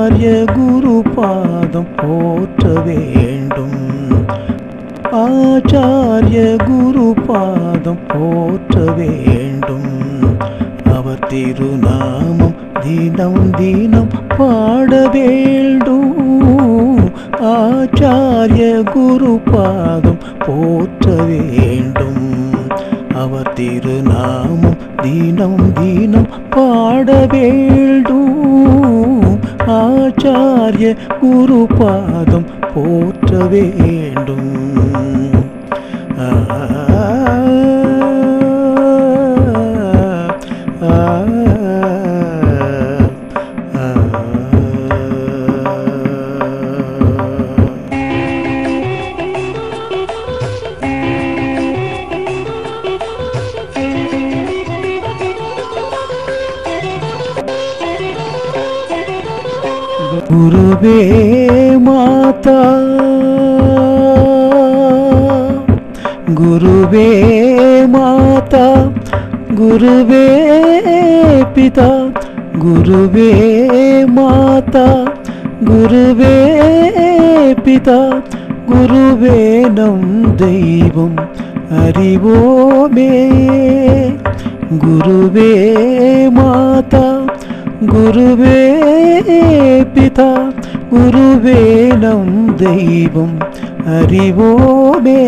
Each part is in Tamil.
ஆச்சாரிய குரு பாதம் போற்ற வேண்டும் ஆச்சாரிய குரு பாதம் போற்ற வேண்டும் அவர் திருநாமம் தினம் தினம் பாட வேண்டும் ஆச்சாரிய குரு பாதம் போற்ற வேண்டும் அவர் திருநாமம் தினம் தினம் பாட வேண்டும் ஆச்சாரிய குரு பாதம் போற்ற வேண்டும் ஆ, ஆ, ஆ, ஆ. गुरुवे माता गुरुवे माता गुरुवे पिता गुरुवे माता गुरुवे पिता गुरुवे நம் தெய்வம் அறிவோமே குருவே மாதா குருவே பிதா குருவே நம் தெய்வம் அறிவோமே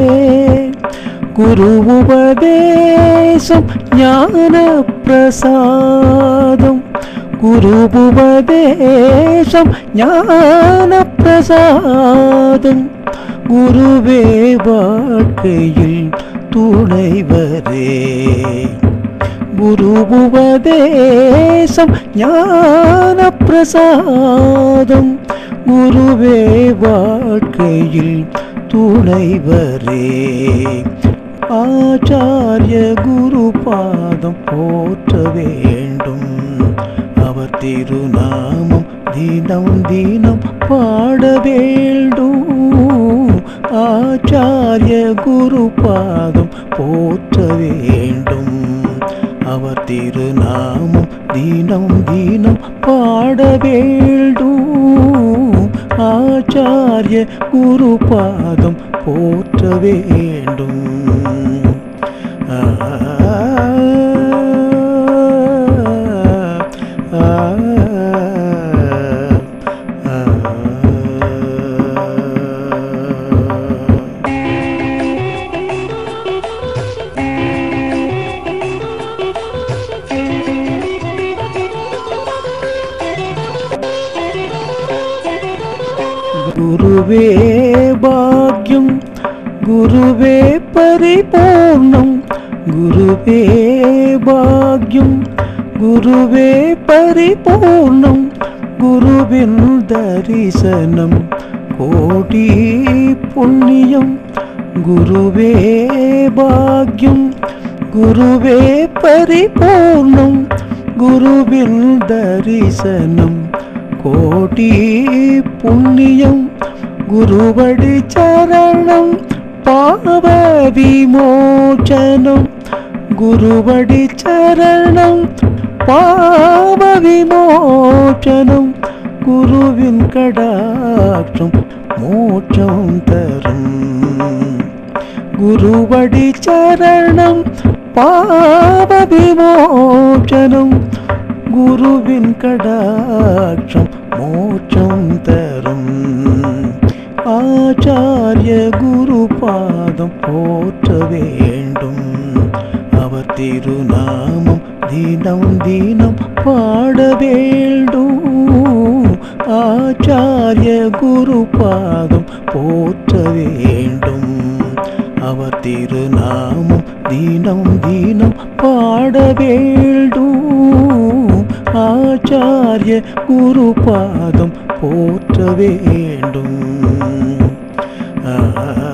குரு உபதேசம் ஞான பிரசாதம் குரு உபதேசம் ஞான பிரசாதம் குருவே வாழ்க்கையில் துணைவரே குரு உபதேசம் ஞான பிரசாதம் குருவே வாழ்க்கையில் துணைவரே ஆச்சாரிய குரு பாதம் போற்ற வேண்டும் அவர் திருநாமம் தினம் தினம் பாட வேண்டும் ஆச்சாரிய குரு பாதம் போற்ற வேண்டும் அவர் திருநாமம் தினம் தினம் பாட வேண்டும் ஆச்சாரிய குரு பாதம் போற்ற வேண்டும் ஆ, ஆ, ஆ, ஆ. గురువే భాగ్యం గురువే పరిపూర్ణం గురువే భాగ్యం గురువే పరిపూర్ణం గురువిన్ దర్శనం కోటి పుణ్యం గురువే భాగ్యం గురువే పరిపూర్ణం గురువిన్ దర్శనం கோடி புண்ணியம் குருவடி சரணம் பாவ விமோச்சனம் குருவடி சரணம் பாவ விமோச்சனம் குருவின் கடாட்சம் மோட்சம் தரும் குருவடி சரணம் பாவ விமோச்சனம் குருவின் கடாட்சம் மோட்சம் தரும் ஆச்சாரிய குரு பாதம் போற்ற வேண்டும் அவர் திருநாமம் தினம் தினம் பாட வேண்டும் ஆச்சாரிய குரு பாதம் போற்ற வேண்டும் அவர் திருநாமம் தினம் தினம் பாட வேண்டும் ஆச்சாரிய குரு பாதம் போற்ற வேண்டும் ஆ